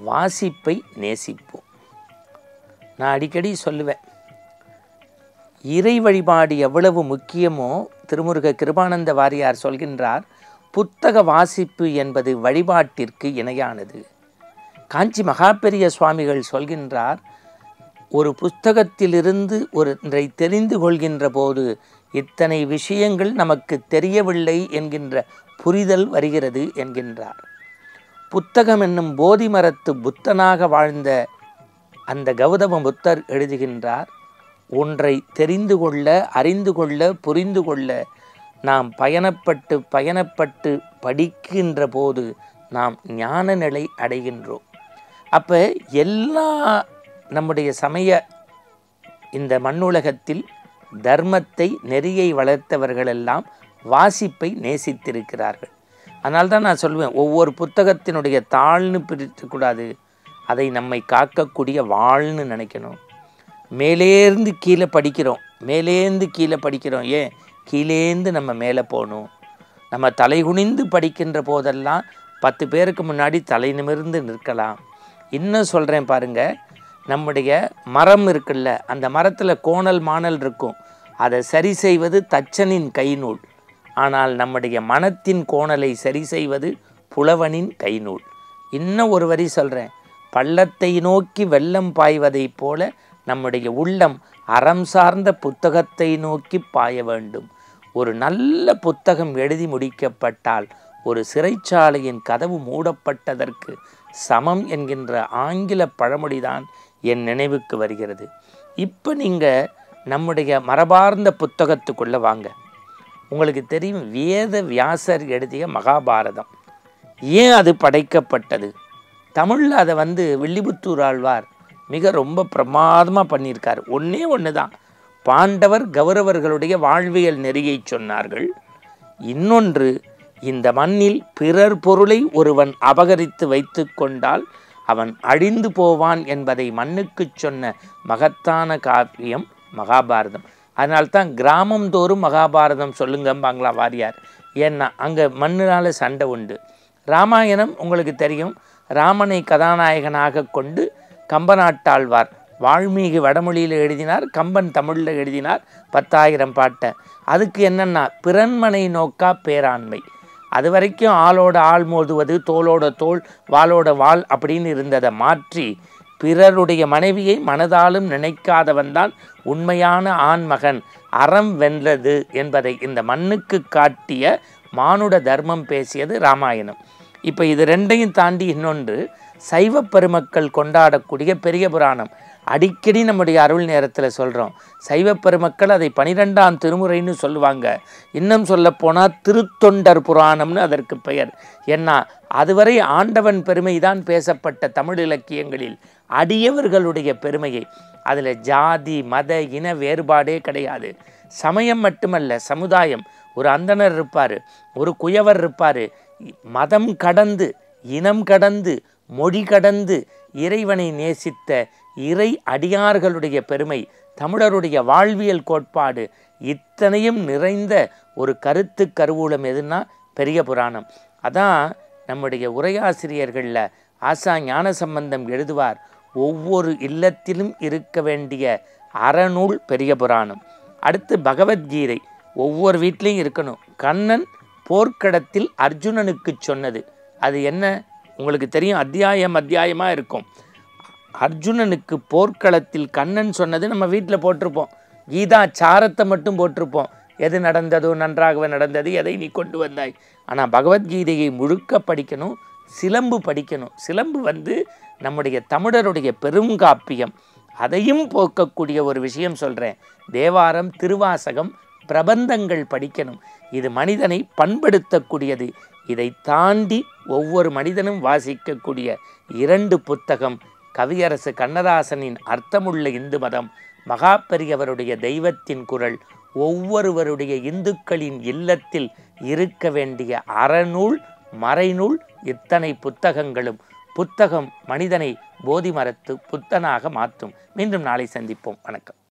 வாசிப்பை நேசிப்போம் நான் அடிக்கடி சொல்லுவேன் இறை வழிபாடு எவ்வளவு முக்கியமோ திருமுருக கிருபானந்த வாரியார் சொல்கின்றார் புத்தக வாசிப்பு என்பது வழிபாட்டிற்கு இணையானது காஞ்சி மகாபெரிய சுவாமிகள் சொல்கின்றார் ஒரு புஸ்தகத்திலிருந்து ஒன்றை தெரிந்து கொள்கின்ற போது இத்தனை விஷயங்கள் நமக்கு தெரியவில்லை என்கின்ற புரிதல் வருகிறது என்கின்றார் புத்தகம் என்னும் போதி மரத்து புத்தனாக வாழ்ந்த அந்த கௌதம புத்தர் எழுதுகின்றார் ஒன்றை தெரிந்து கொள்ள அறிந்து கொள்ள புரிந்து கொள்ள நாம் பயணப்பட்டு பயணப்பட்டு படிக்கின்ற போது நாம் ஞான நிலை அடைகின்றோம் அப்போ எல்லா நம்முடைய சமய இந்த மண்ணுலகத்தில் தர்மத்தை நெறியை வளர்த்தவர்களெல்லாம் வாசிப்பை நேசித்திருக்கிறார்கள் அதனால தான் நான் சொல்லுவேன் ஒவ்வொரு புத்தகத்தினுடைய தாள்னு பிரிக்கக்கூடாது அதை நம்மை காக்கக்கூடிய வாழ்னு நினைக்கணும் மேலேருந்து கீழே படிக்கிறோம் மேலேந்து கீழே படிக்கிறோம் ஏன் கீழேந்து நம்ம மேலே போகணும் நம்ம தலை குனிந்து படிக்கின்ற போதெல்லாம் பத்து பேருக்கு முன்னாடி தலை நிமிர்ந்து நிற்கலாம் இன்னும் சொல்கிறேன் பாருங்க நம்முடைய மரம் இருக்குல்ல அந்த மரத்தில் கோணல் மாணல் இருக்கும் அதை சரி செய்வது தச்சனின் கைநூல் ஆனால் நம்முடைய மனத்தின் கோணலை சரி செய்வது புலவனின் கைநூல் இன்னும் ஒரு வரி சொல்கிறேன் பள்ளத்தை நோக்கி வெள்ளம் பாய்வதைப் போல நம்முடைய உள்ளம் அறம் சார்ந்த புத்தகத்தை நோக்கி பாய வேண்டும் ஒரு நல்ல புத்தகம் எழுதி முடிக்கப்பட்டால் ஒரு சிறைச்சாலையின் கதவு மூடப்பட்டதற்கு சமம் என்கின்ற ஆங்கில பழமொழிதான் என் நினைவுக்கு வருகிறது இப்போ நீங்கள் நம்முடைய மரபார்ந்த புத்தகத்துக்குள்ளே வாங்க உங்களுக்கு தெரியும் வேத வியாசர் எழுதிய மகாபாரதம் ஏன் அது படைக்கப்பட்டது தமிழில் அதை வந்து வில்லிபுத்தூர் ஆழ்வார் மிக ரொம்ப பிரமாதமாக பண்ணியிருக்கார் ஒன்றே ஒன்று தான் பாண்டவர் கௌரவர்களுடைய வாழ்வியல் நெறியை சொன்னார்கள் இன்னொன்று இந்த மண்ணில் பிறர் பொருளை ஒருவன் அபகரித்து வைத்து கொண்டால் அவன் அழிந்து போவான் என்பதை மண்ணுக்கு சொன்ன மகத்தான காவியம் மகாபாரதம் அதனால்தான் கிராமம் தோறும் மகாபாரதம் சொல்லுங்கம்பாங்களா வாரியார் ஏன்னா அங்கே மண்ணினால் சண்டை உண்டு ராமாயணம் உங்களுக்கு தெரியும் ராமனை கதாநாயகனாக கொண்டு கம்பநாட்டாழ்வார் வால்மீகி வடமொழியில் எழுதினார் கம்பன் தமிழில் எழுதினார் பத்தாயிரம் பாட்டை அதுக்கு என்னென்னா பிறன்மனை நோக்கா பேராண்மை அது வரைக்கும் ஆளோட ஆள் மோதுவது தோளோட தோல் வாளோட வாள் அப்படின்னு இருந்ததை மாற்றி பிறருடைய மனைவியை மனதாலும் நினைக்காதவன் தான் உண்மையான ஆண்மகன் அறம் வென்றது என்பதை இந்த மண்ணுக்கு காட்டிய மானுட தர்மம் பேசியது ராமாயணம் இப்போ இது ரெண்டையும் தாண்டி இன்னொன்று சைவ பெருமக்கள் கொண்டாடக்கூடிய பெரிய புராணம் அடிக்கடி நம்முடைய அருள் நேரத்தில் சொல்கிறோம் சைவ பெருமக்கள் அதை பனிரெண்டாம் திருமுறைன்னு சொல்லுவாங்க இன்னும் சொல்லப்போனால் திருத்தொண்டர் புராணம்னு அதற்கு பெயர் ஏன்னா அதுவரை ஆண்டவன் பெருமை தான் பேசப்பட்ட தமிழ் இலக்கியங்களில் அடியவர்களுடைய பெருமையை அதில் ஜாதி மத இன வேறுபாடே கிடையாது சமயம் மட்டுமல்ல சமுதாயம் ஒரு அந்தனர் இருப்பார் ஒரு குயவர் இருப்பார் மதம் கடந்து இனம் கடந்து மொழி கடந்து இறைவனை நேசித்த இறை அடியார்களுடைய பெருமை தமிழருடைய வாழ்வியல் கோட்பாடு இத்தனையும் நிறைந்த ஒரு கருத்து கருவூலம் எதுன்னா பெரிய புராணம் அதான் நம்முடைய உரையாசிரியர்களில் ஆசா ஞான சம்பந்தம் எழுதுவார் ஒவ்வொரு இல்லத்திலும் இருக்க வேண்டிய அறநூல் பெரிய புராணம் அடுத்து பகவத்கீதை ஒவ்வொரு வீட்லேயும் இருக்கணும் கண்ணன் போர்க்களத்தில் அர்ஜுனனுக்கு சொன்னது அது என்ன உங்களுக்கு தெரியும் அத்தியாயம் அத்தியாயமாக இருக்கும் அர்ஜுனனுக்கு போர்க்களத்தில் கண்ணன் சொன்னது நம்ம வீட்டில் போட்டிருப்போம் கீதா சாரத்தை மட்டும் போட்டிருப்போம் எது நடந்ததோ நன்றாகவே நடந்தது எதை நீ கொண்டு வந்தாய் ஆனால் பகவத்கீதையை முழுக்க படிக்கணும் சிலம்பு படிக்கணும் சிலம்பு வந்து நம்முடைய தமிழருடைய பெருங்காப்பியம் அதையும் போக்கக்கூடிய ஒரு விஷயம் சொல்கிறேன் தேவாரம் திருவாசகம் பிரபந்தங்கள் படிக்கணும் இது மனிதனை பண்படுத்தக்கூடியது இதை தாண்டி ஒவ்வொரு மனிதனும் வாசிக்கக்கூடிய இரண்டு புத்தகம் கவியரசு கண்ணதாசனின் அர்த்தமுள்ள இந்து மதம் மகாபெரியவருடைய தெய்வத்தின் குரல் ஒவ்வொருவருடைய இந்துக்களின் இல்லத்தில் இருக்க வேண்டிய அறநூல் மறைநூல் இத்தனை புத்தகங்களும் புத்தகம் மனிதனை போதி மரத்து புத்தனாக மாற்றும் மீண்டும் நாளை சந்திப்போம் வணக்கம்